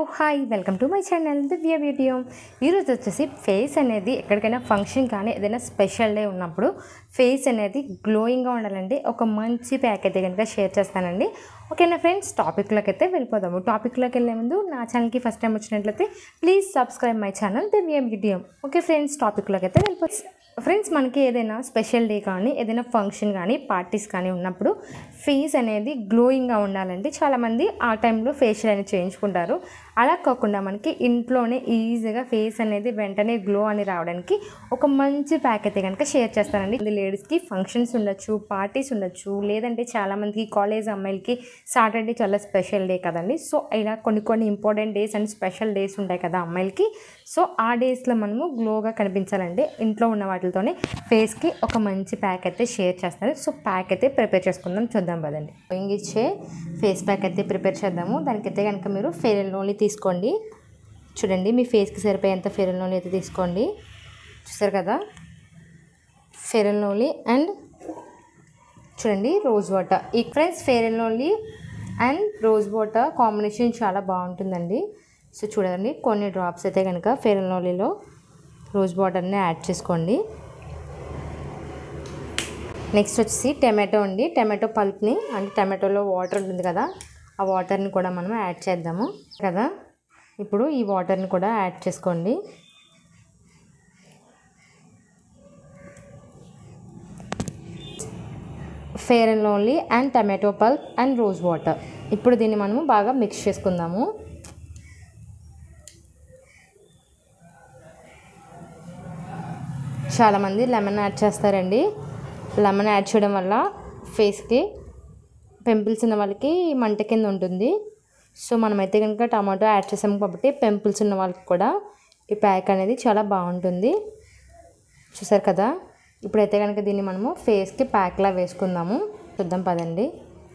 hi welcome to my channel Divya beauty home ఈరోజు వచ్చేసి face అనేది ఎక్కడికైనా ఫంక్షన్ కానీ ఏదైనా స్పెషల్ డే ఉన్నప్పుడు ఫేస్ అనేది గ్లోయింగ్గా ఉండాలండి ఒక మంచి ప్యాక్ అయితే కనుక షేర్ చేస్తానండి ఓకేనా ఫ్రెండ్స్ టాపిక్లోకి అయితే వెళ్ళిపోదాము టాపిక్లోకి వెళ్ళే ముందు నా ఛానల్కి ఫస్ట్ టైం వచ్చినట్లయితే please subscribe my channel Divya beauty home okay friends టాపిక్లోకి అయితే వెళ్ళిపోతుంది ఫ్రెండ్స్ మనకి ఏదైనా స్పెషల్ డే కానీ ఏదైనా ఫంక్షన్ కానీ పార్టీస్ కానీ ఉన్నప్పుడు ఫేస్ అనేది గ్లోయింగ్గా ఉండాలండి చాలామంది ఆ టైంలో ఫేషియల్ అనేది చేయించుకుంటారు అలా కాకుండా మనకి ఇంట్లోనే ఈజీగా ఫేస్ అనేది వెంటనే గ్లో అని రావడానికి ఒక మంచి ప్యాక్ అయితే కనుక షేర్ చేస్తానండి ఇది లేడీస్కి ఫంక్షన్స్ ఉండొచ్చు పార్టీస్ ఉండొచ్చు లేదంటే చాలామందికి కాలేజ్ అమ్మాయిలకి సాటర్డే చాలా స్పెషల్ డే కదండి సో ఇలా కొన్ని కొన్ని important days and special days ఉంటాయి కదా అమ్మాయిలకి సో ఆ డేస్లో మనము గ్లోగా కనిపించాలంటే ఇంట్లో ఉన్న వాటితోనే ఫేస్కి ఒక మంచి ప్యాక్ అయితే షేర్ చేస్తారు సో ప్యాక్ అయితే ప్రిపేర్ చేసుకుందాం చూద్దాం పదండి గ్లోయింగ్ ఇచ్చే ఫేస్ ప్యాక్ అయితే ప్రిపేర్ చేద్దాము దానికైతే కనుక మీరు ఫెయిర్ అండ్ ఓన్లీ తీసుకోండి చూడండి మీ ఫేస్కి సరిపోయేంత ఫెయిర్ అండ్ ఓన్లీ అయితే తీసుకోండి చూసారు కదా ఫెయిర్ అండ్ ఓన్లీ అండ్ చూడండి రోజ్ వాటర్ ఈ friends fair and only and rose water combination చాలా బాగుంటుందండి సో చూడండి కొన్ని డ్రాప్స్ అయితే కనుక ఫెయిర్ అండ్ ఓన్లీలో రోజ్ వాటర్ని యాడ్ చేసుకోండి నెక్స్ట్ వచ్చేసి టమాటో అండి టమాటో పల్ప్ని అంటే టమాటోలో వాటర్ ఉంటుంది కదా ఆ వాటర్ని కూడా మనం యాడ్ చేద్దాము కదా ఇప్పుడు ఈ వాటర్ని కూడా యాడ్ చేసుకోండి fair and only and tomato pulp and rose water ఇప్పుడు దీన్ని మనము బాగా మిక్స్ చేసుకుందాము చాలామంది లెమన్ యాడ్ చేస్తారండి లెమన్ యాడ్ చేయడం వల్ల ఫేస్కి పింపుల్స్ ఉన్న వాళ్ళకి మంట కింద ఉంటుంది సో మనమైతే కనుక టమాటో యాడ్ చేసాం కాబట్టి పింపుల్స్ ఉన్న వాళ్ళకి కూడా ఈ ప్యాక్ అనేది చాలా బాగుంటుంది చూసారు కదా ఇప్పుడైతే కనుక దీన్ని మనము ఫేస్కి ప్యాక్లా వేసుకుందాము చూద్దాం పదండి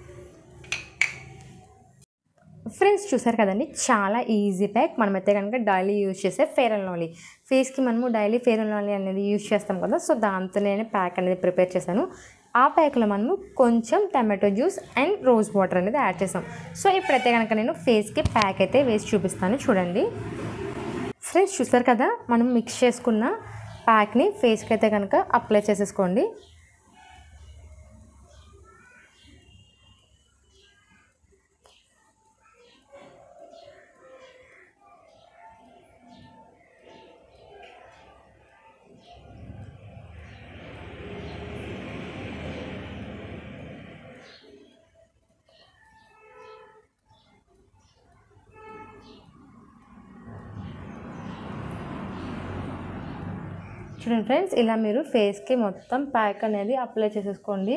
ఫ్రెండ్స్ చూసారు కదండి చాలా ఈజీ ప్యాక్ మనమైతే కనుక డైలీ యూజ్ చేసే ఫేర్ అండ్ లవ్లీ ఫేస్కి మనము డైలీ ఫేర్ అండ్ లవ్లీ అనేది యూజ్ చేస్తాం కదా సో దాంతో నేను ప్యాక్ అనేది ప్రిపేర్ చేశాను ఆ ప్యాక్లో మనము కొంచెం tomato juice and rose water అనేది యాడ్ చేసాం సో ఇప్పుడైతే కనుక నేను ఫేస్కి ప్యాక్ అయితే వేసి చూపిస్తాను చూడండి ఫ్రెండ్స్ చూసారు కదా మనం మిక్స్ చేసుకున్న ప్యాక్ని ఫేస్కి అయితే కనుక అప్లై చేసేసుకోండి చూడండి ఫ్రెండ్స్ ఇలా మీరు ఫేస్కి మొత్తం ప్యాక్ అనేది అప్లై చేసేసుకోండి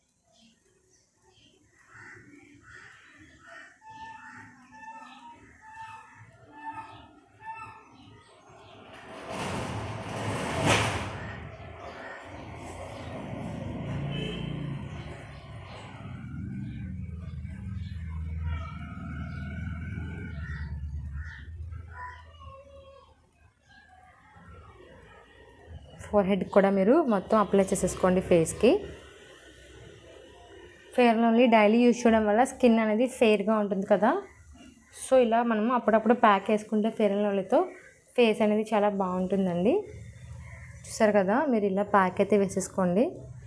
ఫోర్ హెడ్ కూడా మీరు మొత్తం అప్లై చేసేసుకోండి ఫేస్కి ఫేర్ ఓన్లీ డైలీ యూజ్ చేయడం వల్ల స్కిన్ అనేది ఫెయిర్గా ఉంటుంది కదా సో ఇలా మనము అప్పుడప్పుడు ప్యాక్ వేసుకుంటే ఫేర్ అండ్ లవ్లీతో ఫేస్ అనేది చాలా బాగుంటుందండి చూసారు కదా మీరు ఇలా ప్యాక్ అయితే వేసేసుకోండి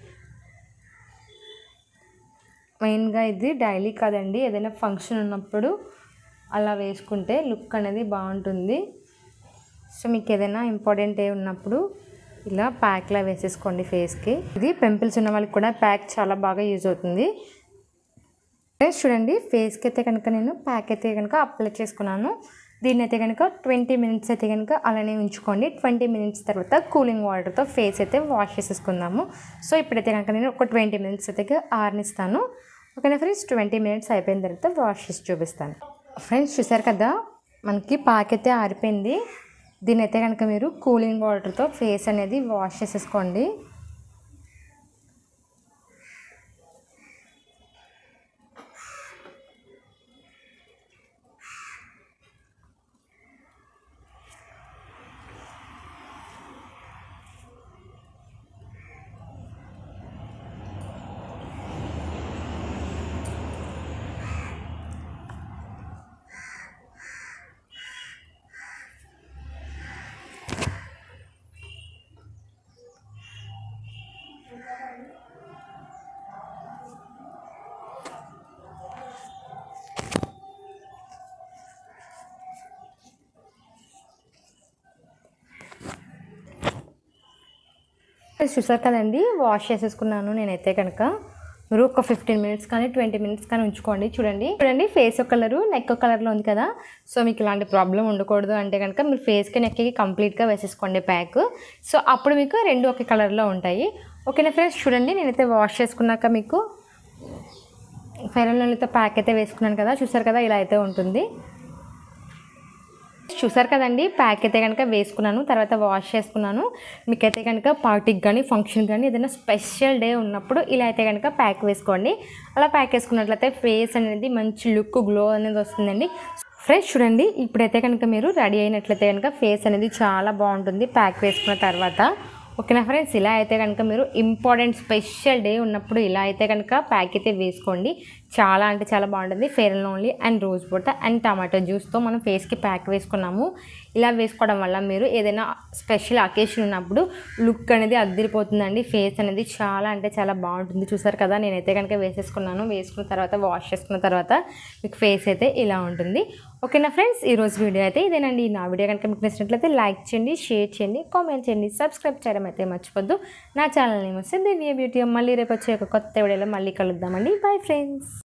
మెయిన్గా ఇది డైలీ కాదండి ఏదైనా ఫంక్షన్ ఉన్నప్పుడు అలా వేసుకుంటే లుక్ అనేది బాగుంటుంది సో మీకు ఏదైనా ఇంపార్టెంట్ డే ఉన్నప్పుడు ఇలా ప్యాక్లా వేసేసుకోండి ఫేస్కి ఇది పింపుల్స్ ఉన్న వాళ్ళకి కూడా ప్యాక్ చాలా బాగా యూజ్ అవుతుంది ఫ్రెండ్స్ చూడండి ఫేస్కి అయితే కనుక నేను ప్యాక్ అయితే కనుక అప్లై చేసుకున్నాను దీన్ని అయితే కనుక ట్వంటీ మినిట్స్ అయితే కనుక అలానే ఉంచుకోండి ట్వంటీ మినిట్స్ తర్వాత కూలింగ్ వాటర్తో ఫేస్ అయితే వాష్ చేసేసుకుందాము సో ఇప్పుడైతే కనుక నేను ఒక ట్వంటీ మినిట్స్ అయితే ఆరనిస్తాను ఓకేనా ఫ్రెండ్స్ ట్వంటీ మినిట్స్ అయిపోయిన తర్వాత వాష్ చేసి చూపిస్తాను ఫ్రెండ్స్ చూసారు కదా మనకి ప్యాక్ అయితే ఆరిపోయింది దీని అయితే కనుక మీరు కూలింగ్ వాటర్తో ఫేస్ అనేది వాష్ చేసేసుకోండి చూసారు కదండి వాష్ చేసేసుకున్నాను నేనైతే కనుక మీరు ఒక ఫిఫ్టీన్ మినిట్స్ కానీ ట్వంటీ మినిట్స్ కానీ ఉంచుకోండి చూడండి చూడండి ఫేస్ కలరు నెక్ కలర్లో ఉంది కదా సో మీకు ఇలాంటి ప్రాబ్లం ఉండకూడదు అంటే కనుక మీరు ఫేస్కి నెక్కి కంప్లీట్గా వేసేసుకోండి ప్యాక్ సో అప్పుడు మీకు రెండు ఒకే కలర్లో ఉంటాయి ఓకేనా ఫ్రెండ్స్ చూడండి నేనైతే వాష్ చేసుకున్నాక మీకు ఫెయిర్ అండ్ లవ్లీతో ప్యాక్ అయితే వేసుకున్నాను కదా చూసారు కదా ఇలా అయితే ఉంటుంది చూసారు కదండి ప్యాక్ అయితే కనుక వేసుకున్నాను తర్వాత వాష్ చేసుకున్నాను మీకైతే కనుక పార్టీకి కానీ ఫంక్షన్ కానీ ఏదైనా స్పెషల్ డే ఉన్నప్పుడు ఇలా అయితే కనుక ప్యాక్ వేసుకోండి అలా ప్యాక్ వేసుకున్నట్లయితే ఫేస్ అనేది మంచి లుక్ గ్లో అనేది వస్తుందండి ఫ్రెష్ చూడండి ఇప్పుడైతే కనుక మీరు రెడీ అయినట్లయితే కనుక ఫేస్ అనేది చాలా బాగుంటుంది ప్యాక్ వేసుకున్న తర్వాత ఓకేనా ఫ్రెండ్స్ ఇలా అయితే కనుక మీరు ఇంపార్టెంట్ స్పెషల్ డే ఉన్నప్పుడు ఇలా అయితే కనుక ప్యాక్ అయితే వేసుకోండి చాలా అంటే చాలా బాగుంటుంది fair and only and rose బొట్ట అండ్ టమాటో జ్యూస్తో మనం ఫేస్కి ప్యాక్ వేసుకున్నాము ఇలా వేసుకోవడం వల్ల మీరు ఏదైనా స్పెషల్ అకేషన్ ఉన్నప్పుడు లుక్ అనేది అద్దరిపోతుందండి ఫేస్ అనేది చాలా అంటే చాలా బాగుంటుంది చూసారు కదా నేనైతే కనుక వేసేసుకున్నాను వేసుకున్న తర్వాత వాష్ చేసుకున్న తర్వాత మీకు ఫేస్ అయితే ఇలా ఉంటుంది ఓకేనా ఫ్రెండ్స్ ఈరోజు వీడియో అయితే ఇదేనండి నా వీడియో కనుక మీకు నచ్చినట్లయితే లైక్ చేయండి షేర్ చేయండి కామెంట్ చేయండి సబ్స్క్రైబ్ చేయడం అయితే మర్చిపోద్దు నా ఛానల్ నేమ్ వస్తే దివ్య బ్యూటీ మళ్ళీ రేపు వచ్చే ఒక కొత్త వీడియోలో మళ్ళీ కలుద్దామండి బాయ్ ఫ్రెండ్స్